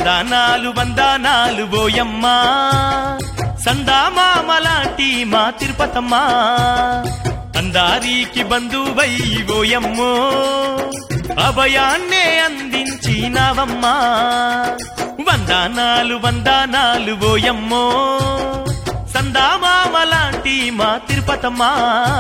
వందనాలు వందనాలు బోయమ్మా సందామామలాంటి మా తిరుపతమ్మా అందారికి బంధువై ఓయమ్మో అభయాన్నే అందించినవమ్మా వందనాలు వందనాలు ఓయమ్మో సందామామలాంటి మా తిరుపతమ్మా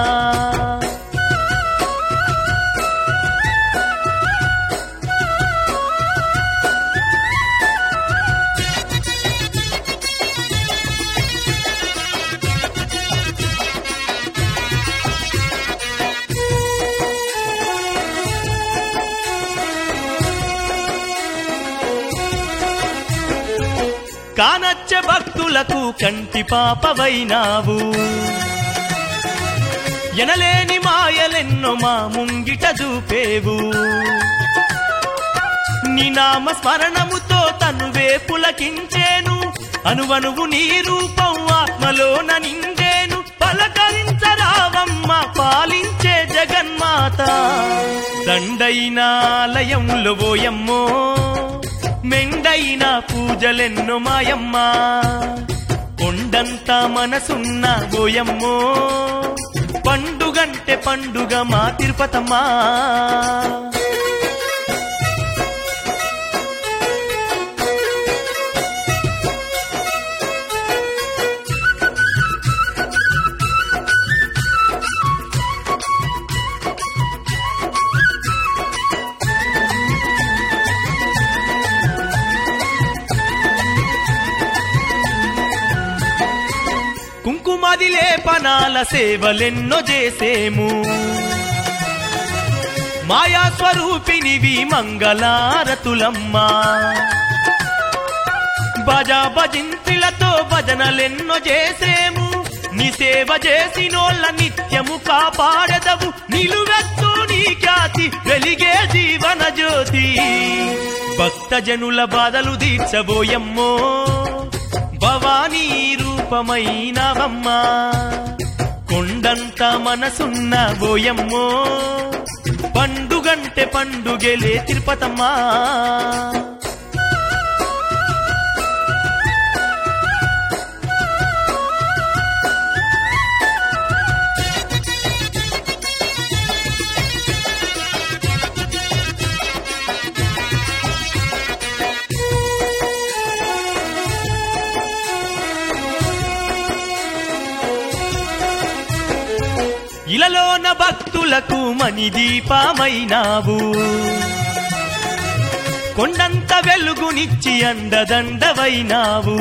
కానచ్చ భక్తులకు కంటి పాపవైనావు ఎనలేని మాయలెన్నో మా ముంగిట చూపేవు నీ నామ స్మరణముతో తను వేపులకించేను అనువనువు నీ రూపం ఆత్మలోన నిండేను పలకరించరావమ్మ పాలించే జగన్మాత దండైనాలయంలో ఓయమ్మో మెండైన పూజలెన్నో మాయమ్మా కొండంత మనసున్న ఓయమ్మో పండుగంటే పండుగ మా తిరుపతమ్మా కుంకుమది లేపనాల సేవలెన్నో చేసేము మాయా స్వరూపినివి మంగళారతులమ్మా భజా భజింతులతో భజనలెన్నో చేసేము నీ సేవ చేసినోళ్ళ నిత్యము కాపాడదవు నిలువెత్తు నీ ఖ్యాతి వెలిగే జీవన జ్యోతి భక్తజనుల బాధలు తీర్చబోయమ్మో భవానీ రూపమైనవమ్మా కొండంత మనసున్న బోయమ్మో పండుగంటే పండుగలే తిరుపతమ్మా ఇలలోన భక్తులకు మణి దీపమైనావు కొండంత వెలుగునిచ్చి అండదండవైనావు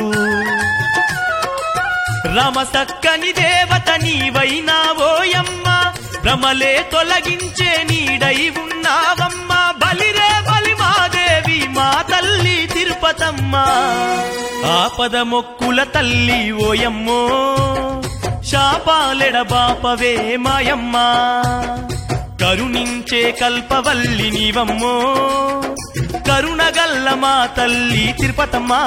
రమ సక్కని దేవత నీవైనావోయమ్మ భ్రమలే తొలగించే నీడై ఉన్నావమ్మ బలిరే బలి మాదేవి మా తల్లి తిరుపతమ్మ ఆపద మొక్కుల తల్లి ఓయమ్మో శాపాలెడ బాపవే మాయమ్మ కరుణించే కల్పవల్లి నీవమ్మో కరుణగల్ల మా తల్లి తిరుపతమ్మా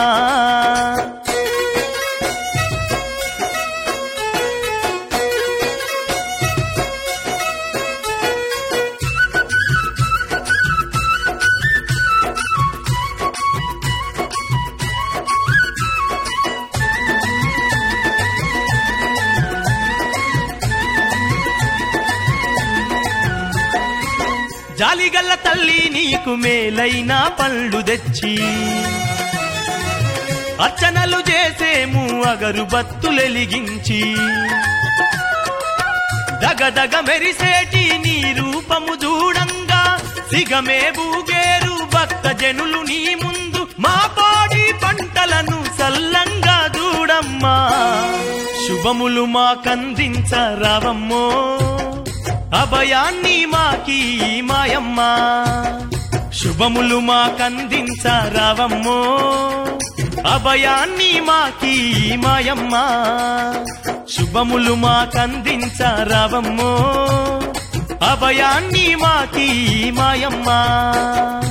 జాలిగల్ల తల్లి నీకు మేలైన పళ్ళు తెచ్చి అర్చనలు చేసేము అగరు బత్తులెలిగించి దగదగ మెరిసేటి నీ రూపము చూడంగా సిగమే బూగేరు భక్త జనులు నీ ముందు మా పాడి పంటలను సల్లంగా చూడమ్మా శుభములు మాకందించరావమ్మో అభయాన్ని మాకి మాయమ్మా శుభములు మాకందించరావమ్మో అభయాన్ని మాకి మాయమ్మా శుభములు మాకందించరావమ్మో అభయాన్ని మాకి మాయమ్మా